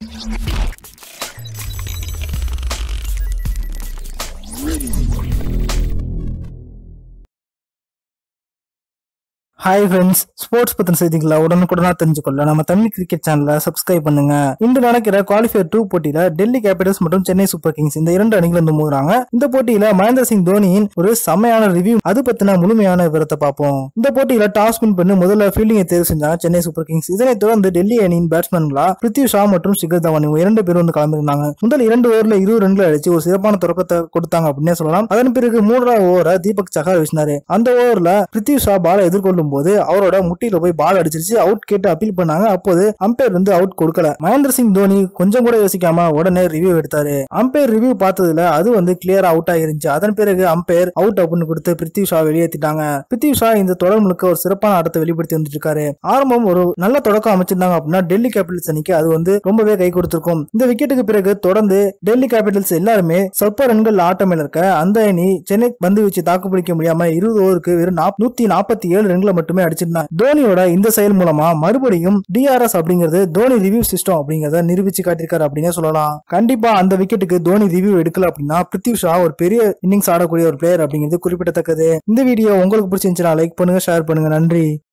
hi friends sports பத்தின செய்திகளை உடனுக்குடனா தெரிஞ்சுக்கொள்ள நம்ம தமிழ் கிரிக்கெட் சேனலை சப்ஸ்கிரைப் பண்ணுங்க இன்று நடக்கிற குவாலிஃபயர் டூ போட்டியில டெல்லி கேபிட்டல்ஸ் மற்றும் சென்னை சூப்பர் கிங்ஸ் இந்த இரண்டு அணிகள் வந்து மோதுறாங்க இந்த போட்டியில மகேந்திர சிங் தோனியின் ஒரு செமையான ரிவ்யூ அது பத்தின முழுமையான விவரத்தை பார்ப்போம் இந்த போட்டியில டாஸ் வின் பண்ணி முதல்ல ஃபீல்டிங்கை தேர்வு செஞ்சாங்க சென்னை சூப்பர் கிங்ஸ் இதனைத் தொடர்ந்து டெல்லி அணியின் பேட்ஸ்மேன்களா பிருத்வி ஷா மற்றும் சிகர் தவான் இவங்க இரண்டு பேரும் வந்து கலந்துருந்தாங்க முதல் இரண்டு ஓவர்ல இருபது ரன்கள் அடிச்சு ஒரு சிறப்பான தொடக்கத்தை கொடுத்தாங்க அப்படின்னே சொல்லலாம் அதன் பிறகு மூன்றாவது ஓவரை தீபக் சஹார் வீசினாரு அந்த ஓவர்ல பிருத்வி ஷா பாலை எதிர்கொள்ளும் போது அவரோட முட்டியில போய் பால் அடிச்சிருச்சு அவுட் கேட்டு அப்பீல் பண்ணாங்க அப்போது அம்பையர் வந்து அவுட் கொடுக்கல மகேந்திர சிங் தோனி கொஞ்சம் கூட யோசிக்காம உடனே ரிவ்யூ எடுத்தாரு அம்பையர் ரிவ்யூ பார்த்ததுல அது வந்து கிளியரா அவுட் ஆயிருந்துச்சு அதன் பிறகு அம்பையர் அவுட் அப்படின்னு கொடுத்து பிருத்வி ஷா வெளியேற்றிட்டாங்க பிருத்வி ஷா இந்த தொடர் முழுக்க ஒரு சிறப்பான ஆட்டத்தை வெளிப்படுத்தி வந்துட்டு இருக்காரு ஆரம்பம் ஒரு நல்ல தொடக்கம் அமைச்சிருந்தாங்க அப்படின்னா டெல்லி கேபிட்டல்ஸ் அணிக்கு அது வந்து ரொம்பவே கை கொடுத்திருக்கும் இந்த விக்கெட்டுக்கு பிறகு தொடர்ந்து டெல்லி கேபிட்டல்ஸ் எல்லாருமே சொற்ப ரன்கள் ஆட்டம் இருக்க அந்த அணி சென்னை பந்து வச்சு தாக்கு பிடிக்க முடியாம இருபது ஓவருக்கு வெறும் நாப்- நூத்தி நாற்பத்தி ஏழு ரன்களை மட்டுமே அடிச்சிருந்தாங்க தோனியோட இந்த செயல் மூலமா மறுபடியும் டிஆர்எஸ் அப்படிங்கிறது தோனி ரிவ்யூ சிஸ்டம் அப்படிங்கறத நிரூபிச்சு காட்டியிருக்காரு அப்படின்னே சொல்லலாம் கண்டிப்பா அந்த விக்கெட்டுக்கு தோனி ரிவ்யூ எடுக்கல அப்படின்னா பிருத்வி ஷா ஒரு பெரிய இன்னிங்ஸ் ஆடக்கூடிய ஒரு பிளேயர் அப்படிங்கிறது குறிப்பிடத்தக்கது இந்த வீடியோ உங்களுக்கு பிடிச்சிருந்துச்சுன்னா லைக் பண்ணுங்க ஷேர் பண்ணுங்க நன்றி